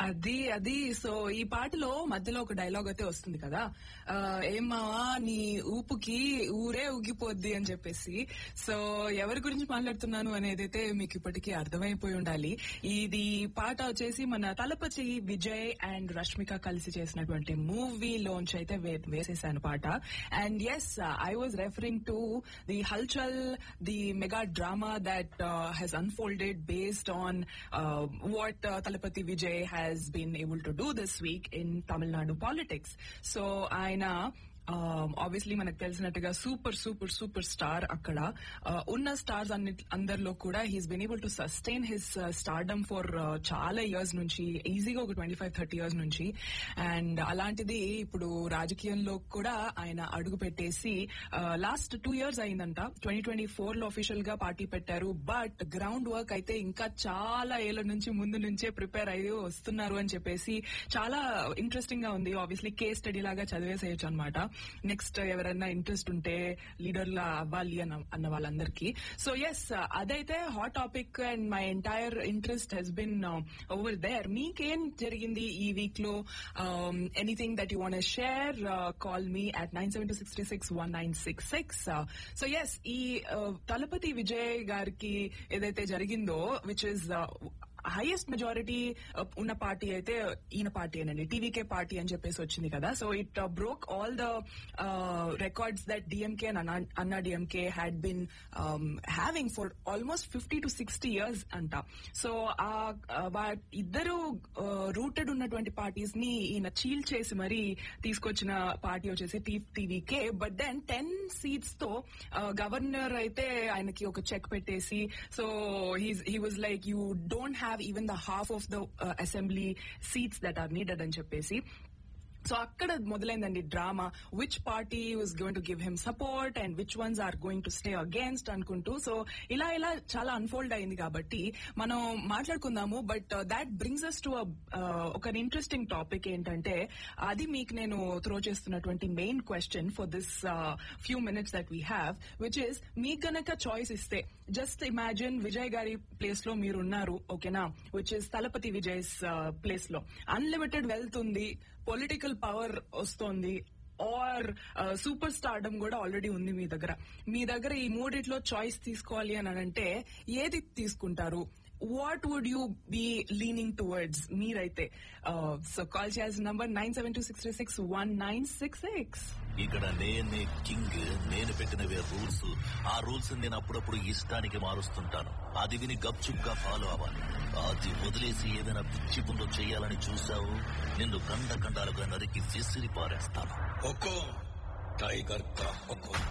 అది అది సో ఈ పాటలో మధ్యలో ఒక డైలాగ్ అయితే వస్తుంది కదా ఆ, ఏం మావా నీ ఊపుకి ఊరే ఊగిపోద్ది అని చెప్పేసి సో ఎవరి గురించి మాట్లాడుతున్నాను అనేది అయితే మీకు ఇప్పటికీ అర్థమైపోయి ఉండాలి ఇది పాట వచ్చేసి మన తలపతి విజయ్ అండ్ రష్మిక కలిసి చేసినటువంటి మూవీ లోంచి అయితే వే- వేసేసాను పాట and yes I was referring to the hulchul the mega drama that has unfolded based on uh, what uh, Talapati Vijay has been able to do this week in Tamil Nadu politics. So, ఆయన obviously మనకు తెలిసినట్టుగా super super super star అక్కడ Uh, ఉన్న stars అన్ని అందరిలో కూడా he's been able to sustain his stardom for చాలా years నుంచి ఈజీగా ఒక ట్వంటీ ఫైవ్ థర్టీ ఇయర్స్ నుంచి అండ్ అలాంటిది ఇప్పుడు రాజకీయంలో కూడా ఆయన అడుగు పెట్టేసి లాస్ట్ టూ ఇయర్స్ అయిందంట ట్వంటీ ట్వంటీ ఫోర్ లో అఫీషియల్ గా పార్టీ పెట్టారు బట్ గ్రౌండ్ వర్క్ అయితే ఇంకా చాలా ఏళ్ల నుంచి ముందు నుంచే ప్రిపేర్ అయ్యి వస్తున్నారు అని చెప్పేసి చాలా ఇంట్రెస్టింగ్ గా ఉంది ఆబ్వియస్లీ కేస్ స్టడీ లాగా చదివేసేయచ్చు అనమాట నెక్స్ట్ ఎవరైనా ఇంట్రెస్ట్ ఉంటే లీడర్ లా అవ్వాలి అన్న అన్న వాళ్ళందరికీ సో ఎస్ అదైతే hot topic and my entire interest he's been over there మీకేం జరిగింది ఈ వీక్ లో anything that you want share call me at nine seven two sixty six one nine six six so yes ఈ uh, Thalapathy Vijay గారికి ఏదైతే జరిగిందో which is highest majority ఉన్న party అయితే ఈయన పార్టీ అనండి టీవీకే పార్టీ అని చెప్పేసి వచ్చింది కదా so it broke all the records that DMK and Anna DMK had been having for almost fifty to sixty years అంట సో ఆ వా- ఇద్దరు రూటెడ్ ఉన్నటువంటి పార్టీస్ ని ఈయన చీల్ చేసి మరీ తీసుకొచ్చిన పార్టీ వచ్చేసి TVK but then ten seats తో గవర్నర్ అయితే ఆయనకి ఒక చెక్ పెట్టేసి so he was like you don't have even the half of the assembly seats that are needed అని చెప్పేసి సో అక్కడ మొదలైందండి drama which party was going to give him support and which ones are going to stay against అనుకుంటూ so ఇలా ఇలా చాలా unfold అయింది కాబట్టి మనం మాట్లాడుకుందాము but that brings us to ఒక ఇంట్రెస్టింగ్ టాపిక్ ఏంటంటే అది మీకు నేను త్రో చేస్తున్నటువంటి main question for this few minutes that we have which is మీకు గనక చాయిస్ ఇస్తే జస్ట్ ఇమాజిన్ విజయ్ గారి ప్లేస్ లో మీరు ఉన్నారు ఓకేనా which is Thalapathy Vijay's place లో అన్లిమిటెడ్ వెల్త్ ఉంది పొలిటికల్ పవర్ వస్తోంది ఆర్ సూపర్ స్టార్డమ్ కూడా ఆల్రెడీ ఉంది మీ దగ్గర మీ దగ్గర ఈ మూడిట్లో చాయిస్ తీసుకోవాలి అని అంటే ఏది తీసుకుంటారు what would you be leaning towards మీరైతే సో కాల్ చేయాల్సిన number nine seven two six three six one nine six six ఇక్కడ నేనే కింగ్ నేను పెట్టినవే రూల్స్ ఆ రూల్స్ నేను అప్పుడప్పుడు ఇష్టానికి మారుస్తుంటాను అది విని గప్చుప్ గా ఫాలో అవ్వాలి అది వదిలేసి ఏదైనా పిచ్చి పుందో చేయాలని చూసావు నిన్ను కండ కండాలుగా నరికి విసిరి పారేస్తాను हुकुम टाइगर का हुकुम